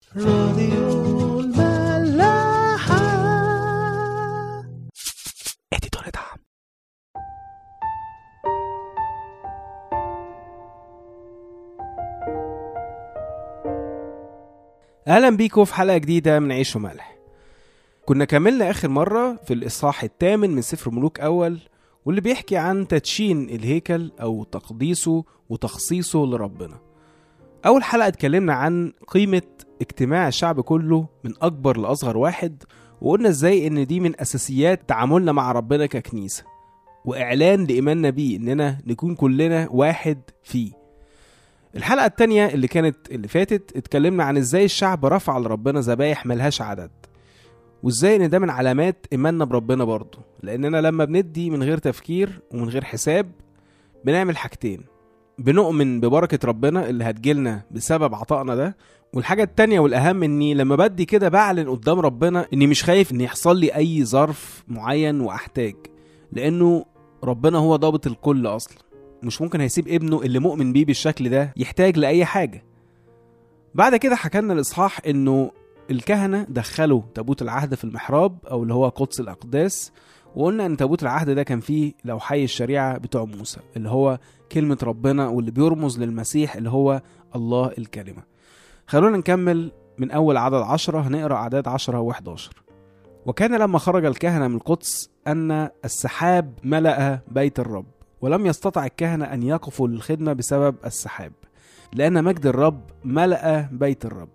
راديو الملاحة اديتور دعم اهلا بيكم في حلقه جديده من عيش وملح كنا كملنا اخر مره في الاصحاح الثامن من سفر ملوك اول واللي بيحكي عن تدشين الهيكل او تقديسه وتخصيصه لربنا اول حلقه اتكلمنا عن قيمه اجتماع الشعب كله من اكبر لاصغر واحد وقلنا ازاي ان دي من اساسيات تعاملنا مع ربنا ككنيسه واعلان لايماننا بيه اننا نكون كلنا واحد فيه الحلقة التانية اللي كانت اللي فاتت اتكلمنا عن ازاي الشعب رفع لربنا ذبايح ملهاش عدد وازاي ان ده من علامات ايماننا بربنا برضه لاننا لما بندي من غير تفكير ومن غير حساب بنعمل حاجتين بنؤمن ببركة ربنا اللي هتجيلنا بسبب عطائنا ده والحاجة التانية والأهم إني لما بدي كده بعلن قدام ربنا إني مش خايف إن يحصل لي أي ظرف معين وأحتاج لأنه ربنا هو ضابط الكل أصلا مش ممكن هيسيب ابنه اللي مؤمن بيه بالشكل ده يحتاج لأي حاجة بعد كده حكالنا الإصحاح إنه الكهنة دخلوا تابوت العهد في المحراب أو اللي هو قدس الأقداس وقلنا إن تابوت العهد ده كان فيه لوحي الشريعة بتوع موسى اللي هو كلمة ربنا واللي بيرمز للمسيح اللي هو الله الكلمة خلونا نكمل من أول عدد عشرة هنقرأ أعداد عشرة وحداشر وكان لما خرج الكهنة من القدس أن السحاب ملأ بيت الرب ولم يستطع الكهنة أن يقفوا للخدمة بسبب السحاب لأن مجد الرب ملأ بيت الرب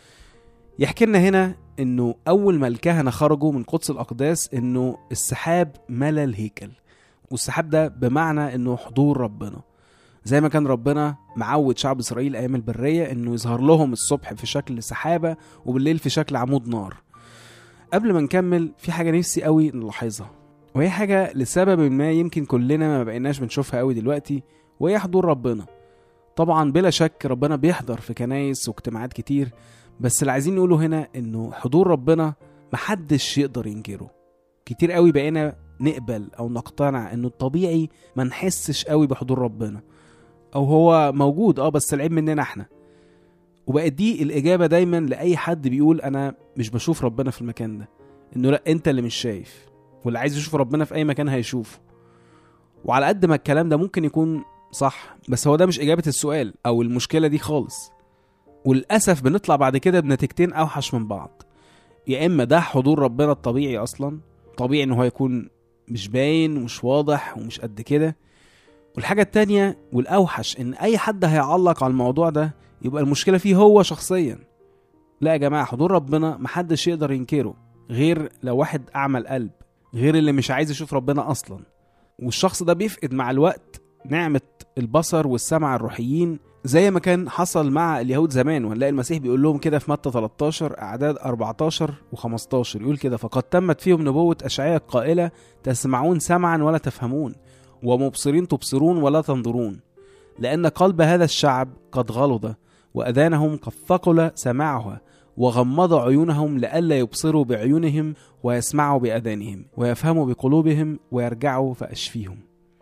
يحكي لنا هنا انه اول ما الكهنه خرجوا من قدس الاقداس انه السحاب ملا الهيكل والسحاب ده بمعنى انه حضور ربنا زي ما كان ربنا معود شعب اسرائيل ايام البريه انه يظهر لهم الصبح في شكل سحابه وبالليل في شكل عمود نار قبل ما نكمل في حاجه نفسي قوي نلاحظها وهي حاجه لسبب ما يمكن كلنا ما بقيناش بنشوفها قوي دلوقتي وهي حضور ربنا طبعا بلا شك ربنا بيحضر في كنايس واجتماعات كتير بس اللي عايزين نقوله هنا انه حضور ربنا محدش يقدر ينكره كتير قوي بقينا نقبل او نقتنع انه الطبيعي ما نحسش قوي بحضور ربنا او هو موجود اه بس العيب مننا احنا وبقت دي الاجابه دايما لاي حد بيقول انا مش بشوف ربنا في المكان ده انه لا انت اللي مش شايف واللي عايز يشوف ربنا في اي مكان هيشوفه وعلى قد ما الكلام ده ممكن يكون صح بس هو ده مش اجابه السؤال او المشكله دي خالص وللاسف بنطلع بعد كده بنتيجتين اوحش من بعض يا اما ده حضور ربنا الطبيعي اصلا طبيعي ان هو يكون مش باين ومش واضح ومش قد كده والحاجة التانية والأوحش إن أي حد هيعلق على الموضوع ده يبقى المشكلة فيه هو شخصيا لا يا جماعة حضور ربنا محدش يقدر ينكره غير لو واحد أعمى القلب غير اللي مش عايز يشوف ربنا أصلا والشخص ده بيفقد مع الوقت نعمة البصر والسمع الروحيين زي ما كان حصل مع اليهود زمان ونلاقي المسيح بيقول لهم كده في متى 13 اعداد 14 و15 يقول كده فقد تمت فيهم نبوة اشعياء القائلة تسمعون سمعا ولا تفهمون ومبصرين تبصرون ولا تنظرون لأن قلب هذا الشعب قد غلظ وأذانهم قد ثقل سماعها وغمض عيونهم لئلا يبصروا بعيونهم ويسمعوا بأذانهم ويفهموا بقلوبهم ويرجعوا فأشفيهم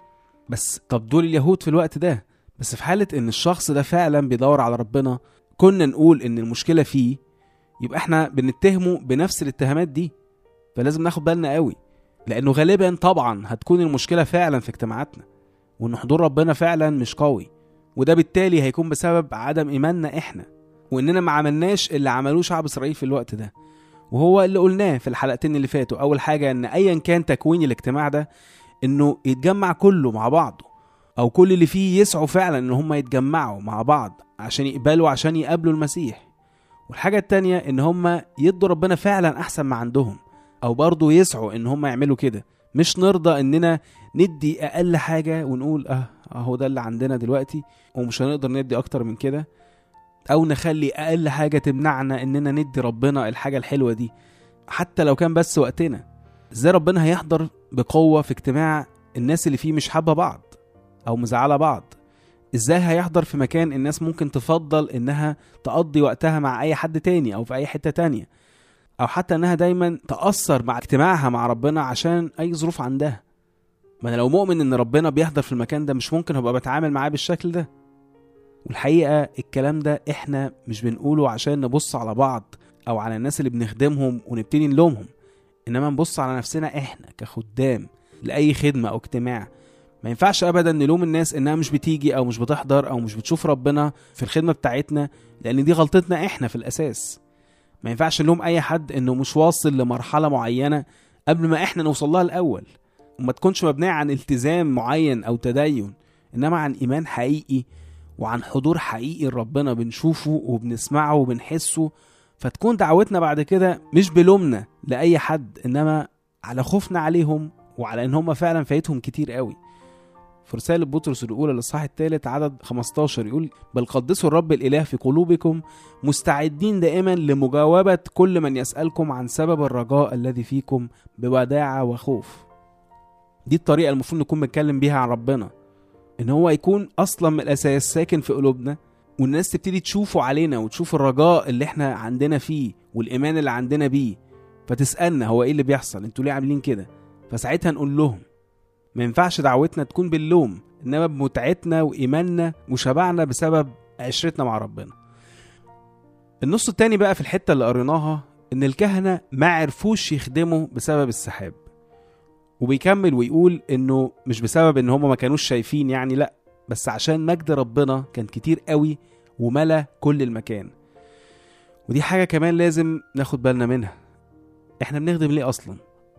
بس طب دول اليهود في الوقت ده بس في حالة إن الشخص ده فعلا بيدور على ربنا كنا نقول إن المشكلة فيه يبقى احنا بنتهمه بنفس الاتهامات دي فلازم ناخد بالنا قوي لأنه غالبا طبعا هتكون المشكلة فعلا في اجتماعاتنا وإن حضور ربنا فعلا مش قوي وده بالتالي هيكون بسبب عدم إيماننا احنا وإننا ما عملناش اللي عملوه شعب إسرائيل في الوقت ده وهو اللي قلناه في الحلقتين اللي فاتوا أول حاجة إن أيا كان تكوين الاجتماع ده إنه يتجمع كله مع بعضه او كل اللي فيه يسعوا فعلا ان هم يتجمعوا مع بعض عشان يقبلوا عشان يقابلوا المسيح والحاجة التانية ان هم يدوا ربنا فعلا احسن ما عندهم او برضه يسعوا ان هم يعملوا كده مش نرضى اننا ندي اقل حاجة ونقول اه اهو ده اللي عندنا دلوقتي ومش هنقدر ندي اكتر من كده او نخلي اقل حاجة تمنعنا اننا ندي ربنا الحاجة الحلوة دي حتى لو كان بس وقتنا ازاي ربنا هيحضر بقوة في اجتماع الناس اللي فيه مش حابة بعض او مزعله بعض ازاي هيحضر في مكان الناس ممكن تفضل انها تقضي وقتها مع اي حد تاني او في اي حته تانية او حتى انها دايما تاثر مع اجتماعها مع ربنا عشان اي ظروف عندها ما انا لو مؤمن ان ربنا بيحضر في المكان ده مش ممكن هبقى بتعامل معاه بالشكل ده والحقيقة الكلام ده احنا مش بنقوله عشان نبص على بعض او على الناس اللي بنخدمهم ونبتدي نلومهم انما نبص على نفسنا احنا كخدام لاي خدمة او اجتماع ما ينفعش ابدا نلوم الناس انها مش بتيجي او مش بتحضر او مش بتشوف ربنا في الخدمة بتاعتنا لان دي غلطتنا احنا في الاساس ما ينفعش نلوم اي حد انه مش واصل لمرحلة معينة قبل ما احنا نوصل لها الاول وما تكونش مبنية عن التزام معين او تدين انما عن ايمان حقيقي وعن حضور حقيقي لربنا بنشوفه وبنسمعه وبنحسه فتكون دعوتنا بعد كده مش بلومنا لأي حد إنما على خوفنا عليهم وعلى إن هم فعلا فايتهم كتير قوي في رسالة بطرس الأولى للصح الثالث عدد 15 يقول بل قدسوا الرب الإله في قلوبكم مستعدين دائما لمجاوبة كل من يسألكم عن سبب الرجاء الذي فيكم بوداعة وخوف دي الطريقة المفروض نكون بنتكلم بيها عن ربنا ان هو يكون اصلا من الاساس ساكن في قلوبنا والناس تبتدي تشوفه علينا وتشوف الرجاء اللي احنا عندنا فيه والايمان اللي عندنا بيه فتسالنا هو ايه اللي بيحصل انتوا ليه عاملين كده فساعتها نقول لهم ما ينفعش دعوتنا تكون باللوم انما بمتعتنا وايماننا وشبعنا بسبب عشرتنا مع ربنا النص التاني بقى في الحته اللي قريناها ان الكهنه ما عرفوش يخدموا بسبب السحاب وبيكمل ويقول انه مش بسبب ان هم ما كانوش شايفين يعني لا بس عشان مجد ربنا كان كتير قوي وملا كل المكان ودي حاجة كمان لازم ناخد بالنا منها احنا بنخدم ليه اصلا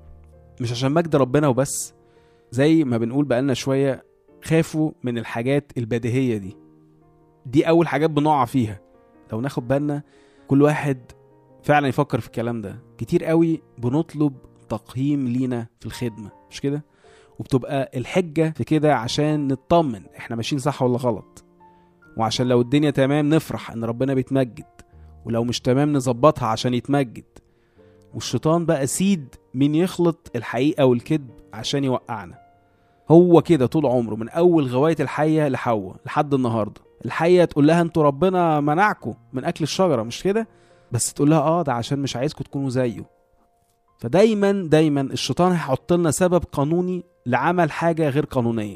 مش عشان مجد ربنا وبس زي ما بنقول بقالنا شوية خافوا من الحاجات البديهية دي دي اول حاجات بنقع فيها لو ناخد بالنا كل واحد فعلا يفكر في الكلام ده كتير قوي بنطلب تقييم لينا في الخدمة مش كده وبتبقى الحجة في كده عشان نطمن احنا ماشيين صح ولا غلط وعشان لو الدنيا تمام نفرح ان ربنا بيتمجد ولو مش تمام نظبطها عشان يتمجد والشيطان بقى سيد مين يخلط الحقيقة والكذب عشان يوقعنا هو كده طول عمره من اول غواية الحية لحواء لحد النهاردة الحية تقول لها انتوا ربنا منعكم من اكل الشجرة مش كده بس تقول لها اه ده عشان مش عايزكم تكونوا زيه فدايما دايما الشيطان هيحط لنا سبب قانوني لعمل حاجة غير قانونية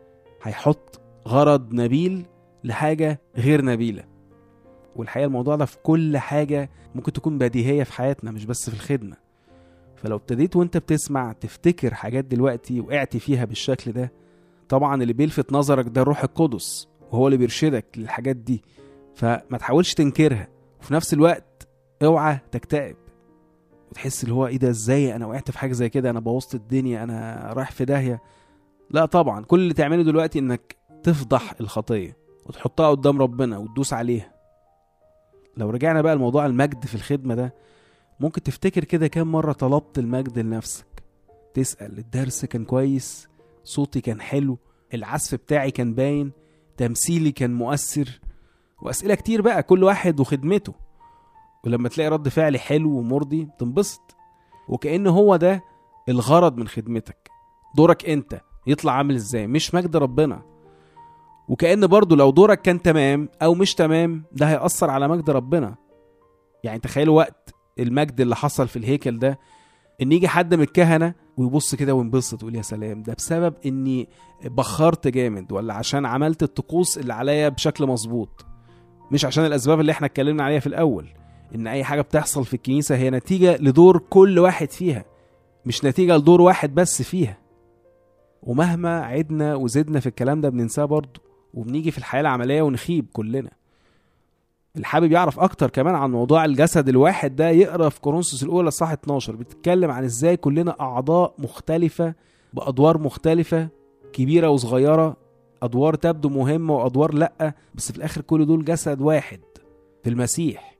هيحط غرض نبيل لحاجة غير نبيلة والحقيقة الموضوع ده في كل حاجة ممكن تكون بديهية في حياتنا مش بس في الخدمة فلو ابتديت وانت بتسمع تفتكر حاجات دلوقتي وقعت فيها بالشكل ده طبعا اللي بيلفت نظرك ده الروح القدس وهو اللي بيرشدك للحاجات دي فما تحاولش تنكرها وفي نفس الوقت اوعى تكتئب وتحس اللي هو ايه ده ازاي انا وقعت في حاجه زي كده انا بوظت الدنيا انا رايح في داهيه لا طبعا كل اللي تعمله دلوقتي انك تفضح الخطيه وتحطها قدام ربنا وتدوس عليها لو رجعنا بقى لموضوع المجد في الخدمه ده ممكن تفتكر كده كام مره طلبت المجد لنفسك تسال الدرس كان كويس صوتي كان حلو العزف بتاعي كان باين تمثيلي كان مؤثر واسئله كتير بقى كل واحد وخدمته ولما تلاقي رد فعل حلو ومرضي تنبسط وكأن هو ده الغرض من خدمتك دورك انت يطلع عامل ازاي مش مجد ربنا وكأن برضو لو دورك كان تمام او مش تمام ده هيأثر على مجد ربنا يعني تخيلوا وقت المجد اللي حصل في الهيكل ده ان يجي حد من الكهنه ويبص كده وينبسط ويقول يا سلام ده بسبب اني بخرت جامد ولا عشان عملت الطقوس اللي عليا بشكل مظبوط مش عشان الاسباب اللي احنا اتكلمنا عليها في الاول ان اي حاجه بتحصل في الكنيسه هي نتيجه لدور كل واحد فيها مش نتيجه لدور واحد بس فيها ومهما عدنا وزدنا في الكلام ده بننساه برضه وبنيجي في الحياه العمليه ونخيب كلنا اللي حابب يعرف اكتر كمان عن موضوع الجسد الواحد ده يقرا في كورنثوس الاولى صح 12 بتتكلم عن ازاي كلنا اعضاء مختلفه بادوار مختلفه كبيره وصغيره ادوار تبدو مهمه وادوار لا بس في الاخر كل دول جسد واحد في المسيح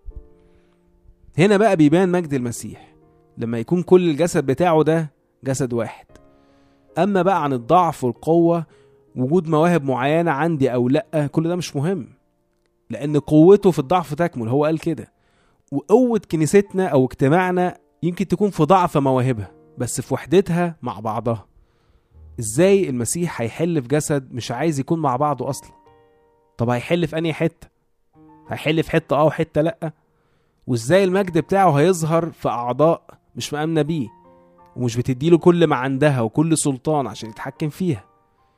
هنا بقى بيبان مجد المسيح لما يكون كل الجسد بتاعه ده جسد واحد اما بقى عن الضعف والقوه وجود مواهب معينه عندي او لا كل ده مش مهم لان قوته في الضعف تكمل هو قال كده وقوه كنيستنا او اجتماعنا يمكن تكون في ضعف مواهبها بس في وحدتها مع بعضها ازاي المسيح هيحل في جسد مش عايز يكون مع بعضه اصلا طب هيحل في انهي حته هيحل في حته اه وحته لا وازاي المجد بتاعه هيظهر في اعضاء مش مأمنة بيه ومش بتديله كل ما عندها وكل سلطان عشان يتحكم فيها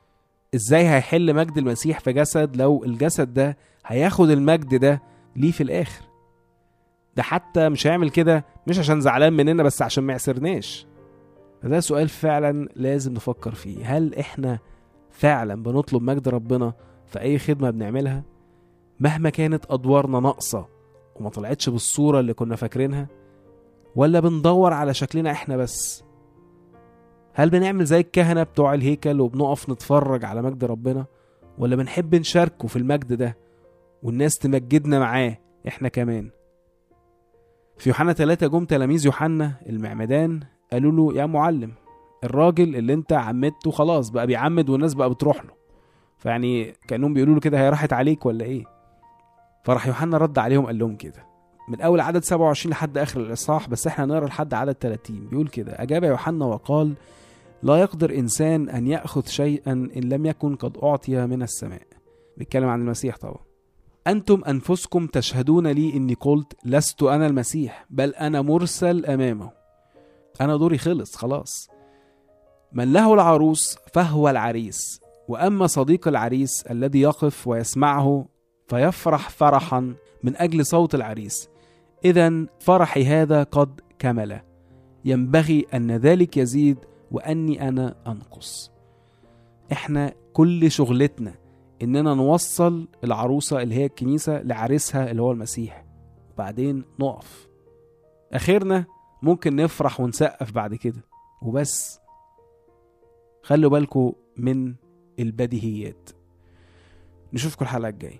ازاي هيحل مجد المسيح في جسد لو الجسد ده هياخد المجد ده ليه في الاخر ده حتى مش هيعمل كده مش عشان زعلان مننا بس عشان ما يعسرناش فده سؤال فعلا لازم نفكر فيه هل احنا فعلا بنطلب مجد ربنا في اي خدمة بنعملها مهما كانت ادوارنا ناقصة وما طلعتش بالصورة اللي كنا فاكرينها ولا بندور على شكلنا احنا بس هل بنعمل زي الكهنة بتوع الهيكل وبنقف نتفرج على مجد ربنا ولا بنحب نشاركه في المجد ده والناس تمجدنا معاه احنا كمان في يوحنا 3 جم تلاميذ يوحنا المعمدان قالوا له يا معلم الراجل اللي انت عمدته خلاص بقى بيعمد والناس بقى بتروح له فيعني كانهم بيقولوا له كده هي راحت عليك ولا ايه فراح يوحنا رد عليهم قال لهم كده من اول عدد 27 لحد اخر الاصحاح بس احنا نقرا لحد عدد 30 بيقول كده اجاب يوحنا وقال لا يقدر انسان ان ياخذ شيئا ان لم يكن قد اعطي من السماء بيتكلم عن المسيح طبعا انتم انفسكم تشهدون لي اني قلت لست انا المسيح بل انا مرسل امامه انا دوري خلص خلاص من له العروس فهو العريس واما صديق العريس الذي يقف ويسمعه فيفرح فرحا من اجل صوت العريس اذا فرحي هذا قد كمل ينبغي ان ذلك يزيد واني انا انقص احنا كل شغلتنا اننا نوصل العروسه اللي هي الكنيسه لعريسها اللي هو المسيح وبعدين نقف اخرنا ممكن نفرح ونسقف بعد كده وبس خلوا بالكم من البديهيات نشوفكم الحلقه الجايه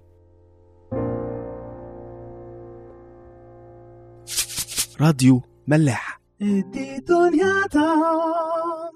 راديو ملاح دي دنيا تا